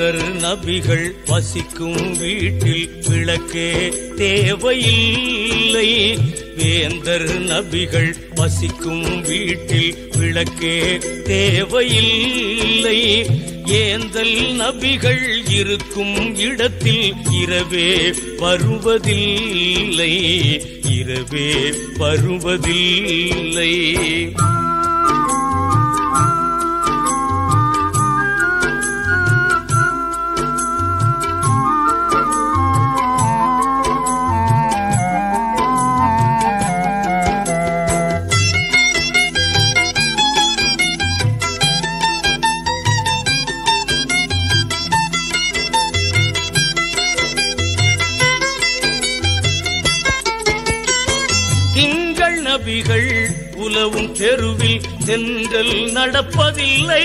வேந்தர் நபிகள் வசிக்கும் வீட்டில் விளக்கே தேவையில்லை வேந்தர் நபிகள் வசிக்கும் வீட்டில் விளக்கே தேவையில்லை ஏந்தல் நபிகள் இருக்கும் இடத்தில் இரவே வருவதில்லை இரவே வருவதில்லை திங்கள் நபிகள் உலவும் தெருவில் தென்றல் நடப்பதில்லை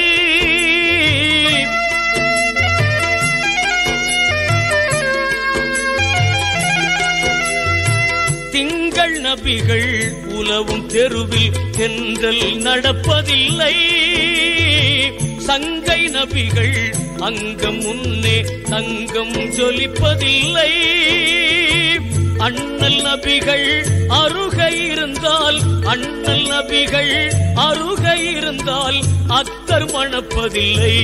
திங்கள் நபிகள் உலவும் தெருவில் தென்றல் நடப்பதில்லை சங்கை நபிகள் அங்கம் முன்னே தங்கம் ஜொலிப்பதில்லை அண்ணல் நபிகள் அருகை இருந்தால் அண்ணல் நபிகள் அருகை இருந்தால் அத்தர் மணப்பதில்லை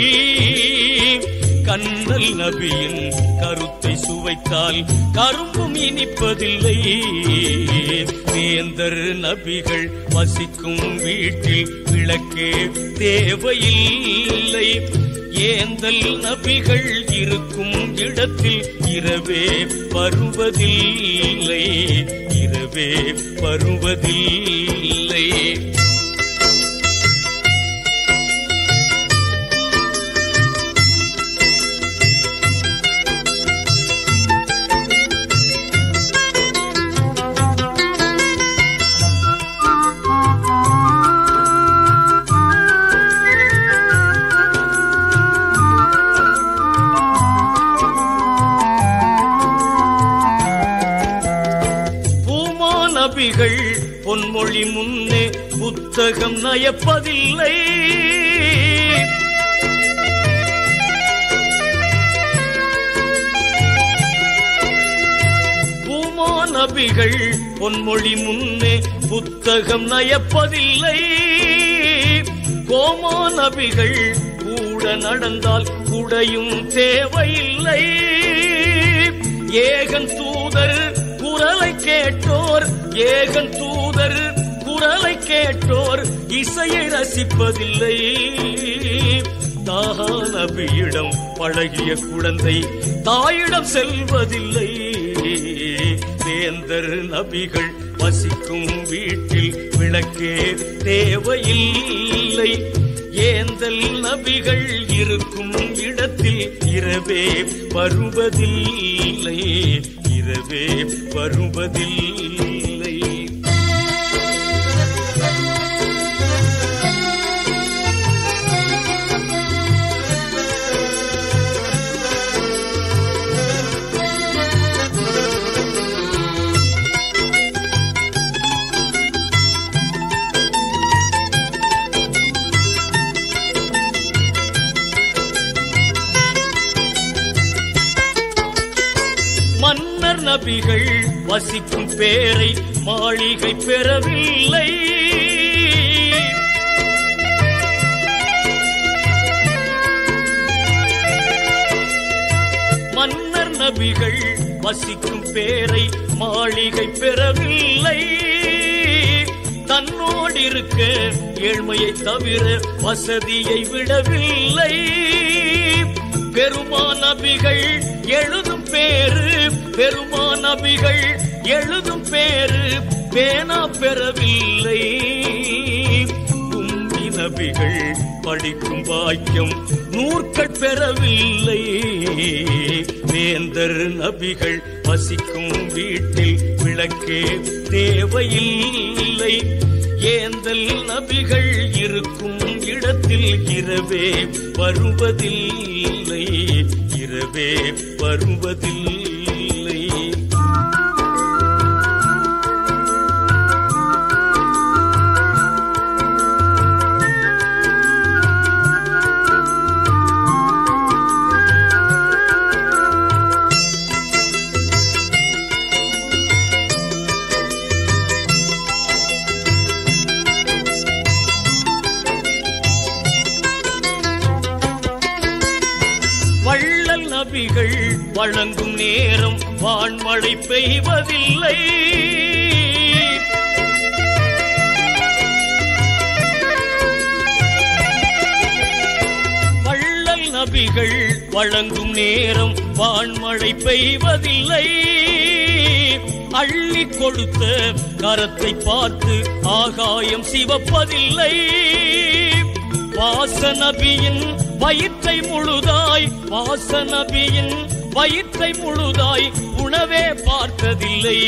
கண்ணல் நபியின் கருத்தை சுவைத்தால் கரும்பும் இனிப்பதில்லை வேந்தர் நபிகள் வசிக்கும் வீட்டில் விளக்கே தேவையில்லை ஏந்தல் நபிகள் இருக்கும் இடத்தில் இரவே வருவதில்லை இரவே வருவதில்லை பூமா நபிகள் பொன்மொழி முன்னே புத்தகம் நயப்பதில்லை பூமா நபிகள் பொன்மொழி முன்னே புத்தகம் நயப்பதில்லை கோமா நபிகள் கூட நடந்தால் குடையும் தேவையில்லை ஏகன் தூதர் குரலை கேட்டோர் ஏகன் தூதர் குரலை கேட்டோர் இசையை ரசிப்பதில்லை தாகா நபியிடம் பழகிய குழந்தை தாயிடம் செல்வதில்லை வேந்தர் நபிகள் வசிக்கும் வீட்டில் விளக்கே தேவையில்லை ஏந்தல் நபிகள் இருக்கும் இடத்தில் இரவே வருவதில்லை இரவே வருவதில்லை மன்னர் நபிகள் வசிக்கும் பேரை மாளிகை பெறவில்லை மன்னர் நபிகள் வசிக்கும் பேரை மாளிகை பெறவில்லை தன்னோடு இருக்க ஏழ்மையை தவிர வசதியை விடவில்லை பெருமா நபிகள் எழுதும் பேரு பெருமா நபிகள் எழுதும் பேரு பேனா பெறவில்லை கும்பி நபிகள் படிக்கும் பாக்கியம் நூற்கள் பெறவில்லை வேந்தர் நபிகள் வசிக்கும் வீட்டில் விளக்கே தேவையில்லை ஏந்தல் நபிகள் இருக்கும் இடத்தில் இரவே வருவதில்லை இரவே வருவதில்லை வழங்கும் நேரம் வான்மழை பெய்வதில்லை வள்ளல் நபிகள் வழங்கும் நேரம் வான்மழை பெய்வதில்லை அள்ளி கொடுத்த கரத்தை பார்த்து ஆகாயம் சிவப்பதில்லை வாசநபியின் வயிற்றை முழுதாய் வாசநபியின் வயிற்றை முழுதாய் உணவே பார்த்ததில்லை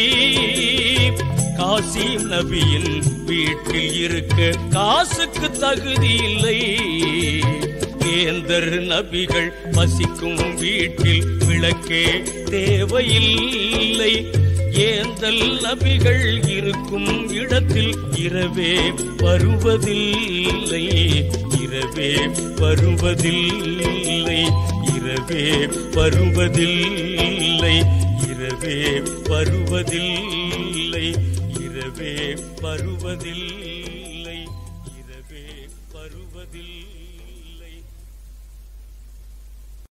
காசிம் நபியின் வீட்டில் இருக்க காசுக்கு தகுதி இல்லை வேந்தர் நபிகள் வசிக்கும் வீட்டில் விளக்கே தேவையில்லை ஏந்தல் நபிகள் இருக்கும் இடத்தில் இரவே வருவதில்லை இரவே வருவதில்லை இரவே வருவதில்லை இரவே வருவதில்லை இரவே வருவதில்லை இரவே வருவதில்லை